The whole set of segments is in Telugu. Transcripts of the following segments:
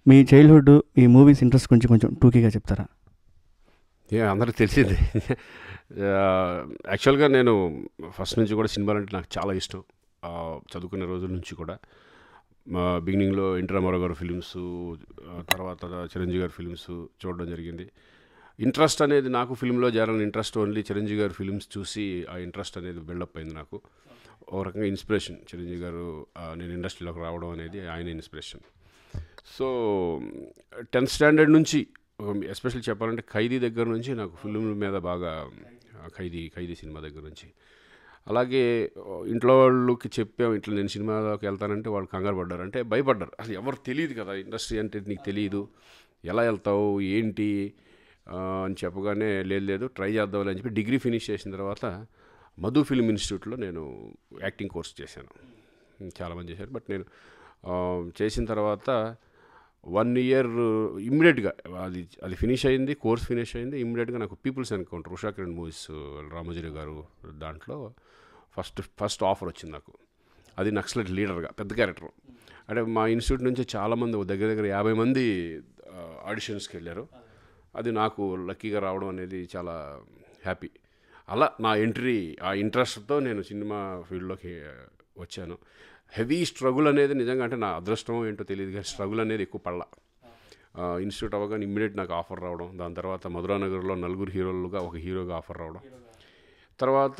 మీ చైల్డ్హుడ్ మీ మూవీస్ ఇంట్రెస్ట్ గురించి కొంచెం టూకీగా చెప్తారా ఏ అందరికి తెలిసింది యాక్చువల్గా నేను ఫస్ట్ నుంచి కూడా సినిమాలు అంటే నాకు చాలా ఇష్టం ఆ, చదువుకునే రోజుల నుంచి కూడా మా బిగినింగ్లో ఎన్టీ రామారావు గారు ఫిలిమ్స్ తర్వాత చిరంజీవి గారి ఫిలిమ్స్ చూడడం జరిగింది ఇంట్రెస్ట్ అనేది నాకు ఫిల్మ్లో చేరాలని ఇంట్రెస్ట్ ఓన్లీ చిరంజీవి గారి ఫిలిమ్స్ చూసి ఆ ఇంట్రెస్ట్ అనేది బిల్డప్ అయింది నాకు ఓ రకంగా ఇన్స్పిరేషన్ చిరంజీవి గారు ఆ, నేను ఇండస్ట్రీలోకి రావడం అనేది ఆయన ఇన్స్పిరేషన్ సో టెన్త్ స్టాండర్డ్ నుంచి ఎస్పెషల్లీ చెప్పాలంటే ఖైదీ దగ్గర నుంచి నాకు ఫిల్మ్ మీద బాగా ఆ, ఖైదీ ఖైదీ సినిమా దగ్గర నుంచి అలాగే ఓ, ఇంట్లో వాళ్ళకి చెప్పాం ఇట్లా నేను సినిమాలోకి వెళ్తానంటే వాళ్ళు కంగారు పడ్డారు అంటే భయపడ్డారు అసలు ఎవరు తెలియదు కదా ఇండస్ట్రీ అంటే నీకు తెలియదు ఎలా వెళ్తావు ఏంటి ఆ, అని చెప్పగానే లేదు లేదు ట్రై చేద్దాం అని చెప్పి డిగ్రీ ఫినిష్ చేసిన తర్వాత మధు ఫిల్మ్ ఇన్స్టిట్యూట్లో నేను యాక్టింగ్ కోర్స్ చేశాను చాలామంది చేశారు బట్ నేను ఆ, చేసిన తర్వాత వన్ ఇయర్ ఇమ్మీడియట్గా అది అది ఫినిష్ అయింది కోర్స్ ఫినిష్ అయింది ఇమ్మీడియట్గా నాకు people's encounter Usha Kiran movies Ramoji garu దాంట్లో ఫస్ట్ ఫస్ట్ ఆఫర్ వచ్చింది నాకు అది నక్సలైట్ లీడర్గా పెద్ద క్యారెక్టర్ అంటే మా ఇన్స్టిట్యూట్ నుంచి చాలామంది ఓ దగ్గర దగ్గర యాభై మంది ఆడిషన్స్కి వెళ్ళారు అది నాకు లక్కీగా రావడం అనేది చాలా హ్యాపీ అలా నా ఎంట్రీ ఆ ఇంట్రెస్ట్తో నేను సినిమా ఫీల్డ్లోకి వచ్చాను హెవీ స్ట్రగుల్ అనేది నిజంగా అంటే నా అదృష్టం ఏంటో తెలియదు కానీ స్ట్రగుల్ అనేది ఎక్కువ పడలా ఇన్స్టిట్యూట్ అవ్వగానే ఇమ్మీడియట్ నాకు ఆఫర్ రావడం దాని తర్వాత మధురా నగర్లో నలుగురు హీరోలుగా ఒక హీరోగా ఆఫర్ రావడం తర్వాత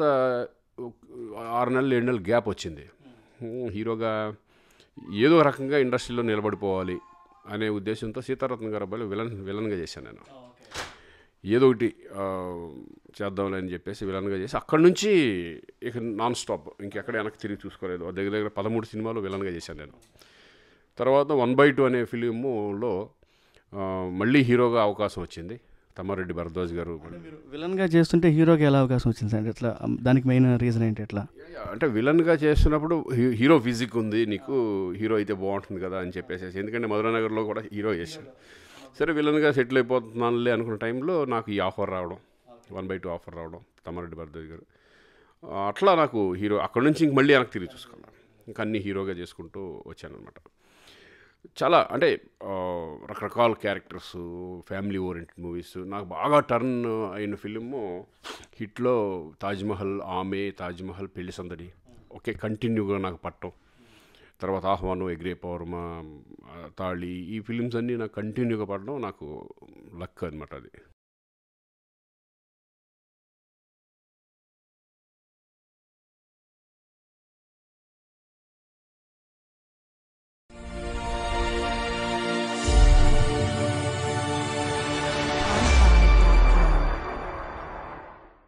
ఆరు నెలలు ఏడు నెలలు గ్యాప్ వచ్చింది హ్మ్, హీరోగా ఏదో రకంగా ఇండస్ట్రీలో నిలబడిపోవాలి అనే ఉద్దేశంతో సీతారత్న గారు అబ్బాయిలో విలన్ విలన్గా చేశాను నేను ఏదో ఒకటి ఆ, చేద్దాంలే అని చెప్పేసి విలన్గా చేసి అక్కడి నుంచి ఇక నాన్ స్టాప్ ఇంకెక్కడ వెనక్కి తిరిగి చూసుకోలేదు దగ్గర దగ్గర పదమూడు సినిమాలు విలన్గా చేశాను నేను తర్వాత వన్ బై టూ అనే ఫిలిములో ఆ, మళ్ళీ హీరోగా అవకాశం వచ్చింది తమ్మారెడ్డి భరద్వాజ్ గారు మీరు విలన్గా చేస్తుంటే హీరోకి ఎలా అవకాశం వచ్చింది సార్ ఎట్లా దానికి మెయిన్ రీజన్ ఏంటి ఎట్లా అంటే విలన్గా చేస్తున్నప్పుడు హీ- హీరో ఫిజిక్ ఉంది నీకు హీరో అయితే బాగుంటుంది కదా అని చెప్పేసి ఎందుకంటే మధురానగర్లో కూడా హీరో చేశాను సరే విలన్గా సెటిల్ అయిపోతున్నానులే అనుకున్న టైంలో నాకు ఈ ఆఫర్ రావడం వన్ బై టూ ఆఫర్ రావడం తమ్మారెడ్డి భరద్వాజ్ గారు ఆ, అట్లా నాకు హీరో అక్కడ నుంచి ఇంక మళ్ళీ వెనక్కి తిరిగి చూసుకున్నాను ఇంకా అన్ని హీరోగా చేసుకుంటూ వచ్చాను అనమాట చాలా అంటే ఆ, రకరకాల క్యారెక్టర్స్ ఫ్యామిలీ ఓరియంటెడ్ మూవీస్ నాకు బాగా టర్న్ అయిన ఫిలిము హిట్లో తాజ్మహల్ ఆమె తాజ్మహల్ పెళ్లి సందడి ఒకే కంటిన్యూగా నాకు పట్టం తర్వాత ఆహ్వానం ఎగ్రే పౌర్మ ఆ, తాళి ఈ ఫిలిమ్స్ అన్నీ నాకు కంటిన్యూగా పడడం నాకు లక్ అనమాట అది